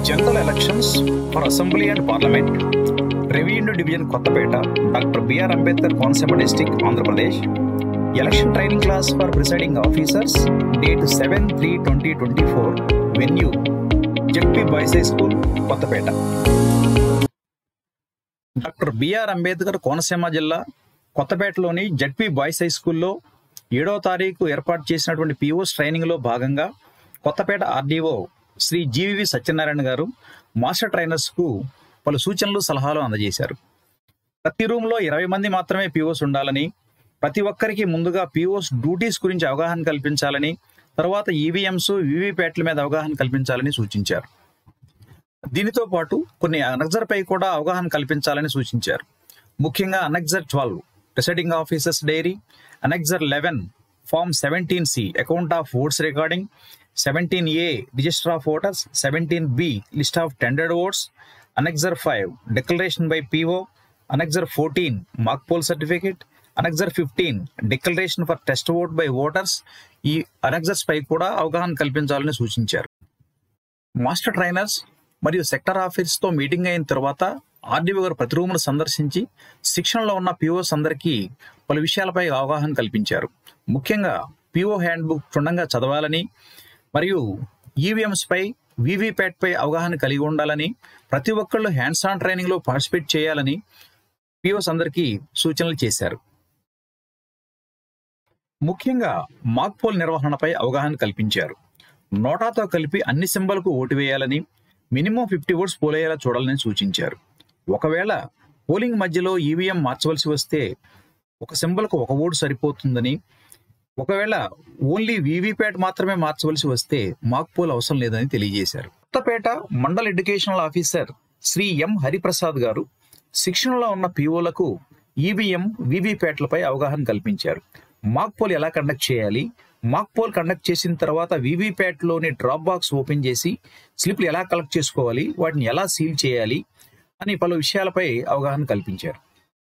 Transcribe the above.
general elections for assembly and parliament revenue division Kothapeta doctor BR Ambedkar Konaseema district Andhra Pradesh election training class for presiding officers date seven three twenty twenty four venue ZP boys high school Kothapeta doctor BR Ambedkar Konaseema జిల్లా కొత్తపేటలోని ZP boys high స్కూల్లో ఏడో తారీఖు ఏర్పాటు చేసినటువంటి POs ట్రైనింగ్లో భాగంగా Kothapeta RDO Shri GVV Satyanarayana గారు మాస్టర్ ట్రైనర్స్కు పలు సూచనలు సలహాలు అందజేశారు ప్రతి రూమ్లో ఇరవై మంది మాత్రమే పిఓస్ ఉండాలని ప్రతి ఒక్కరికి ముందుగా పిఓస్ డ్యూటీస్ గురించి అవగాహన కల్పించాలని తర్వాత ఈవీఎంస్ వీవీప్యాట్ల మీద అవగాహన కల్పించాలని సూచించారు దీనితో పాటు కొన్ని అనగ్జర్పై కూడా అవగాహన కల్పించాలని సూచించారు ముఖ్యంగా annexure twelve presiding officers diary annexure eleven form seventeen C account of votes recording seventeen A register of voters seventeen B list of tendered votes annexure five declaration by PO annexure fourteen mock poll certificate annexure fifteen declaration for test vote by voters ఈ annexures పై కూడా అవగాహన కల్పించాలని సూచించారు master trainers మరియు sector ఆఫీస్తో meeting అయిన తర్వాత ఆర్డీఓ గారు ప్రతి రూమును సందర్శించి శిక్షణలో ఉన్న పిఓస్ అందరికీ పలు విషయాలపై అవగాహన కల్పించారు ముఖ్యంగా పిఓ హ్యాండ్ బుక్ క్షుణ్ణంగా చదవాలని మరియు ఈవీఎంస్ పై వీవీప్యాట్ పై అవగాహన కలిగి ఉండాలని ప్రతి ఒక్కళ్ళు హ్యాండ్స్ ఆన్ ట్రైనింగ్ లో పార్టిసిపేట్ చేయాలని పిఓస్ అందరికీ సూచనలు చేశారు ముఖ్యంగా మాక్ పోల్ నిర్వహణపై అవగాహన కల్పించారు నోటాతో కలిపి అన్ని సింబల్కు ఓటు వేయాలని మినిమం ఫిఫ్టీ ఓట్స్ పోలయ్యేలా చూడాలని సూచించారు ఒకవేళ పోలింగ్ మధ్యలో ఈవీఎం మార్చవలసి వస్తే ఒక సింబల్కు ఒక ఓటు సరిపోతుందని ఒకవేళ ఓన్లీ వీవీప్యాట్ మాత్రమే మార్చవలసి వస్తే మాక్ పోల్ అవసరం లేదని తెలియజేశారు Kothapeta mandal educational officer Shri M Hariprasad గారు శిక్షణలో ఉన్న పిఓలకు ఈవీఎం వీవీప్యాట్లపై అవగాహన కల్పించారు మాక్ పోల్ ఎలా కండక్ట్ చేయాలి మాక్ పోల్ కండక్ట్ చేసిన తర్వాత వీవీప్యాట్లోని డ్రాప్ బాక్స్ ఓపెన్ చేసి స్లిప్లు ఎలా కలెక్ట్ చేసుకోవాలి వాటిని ఎలా సీల్ చేయాలి అని పలు విషయాలపై అవగాహన కల్పించారు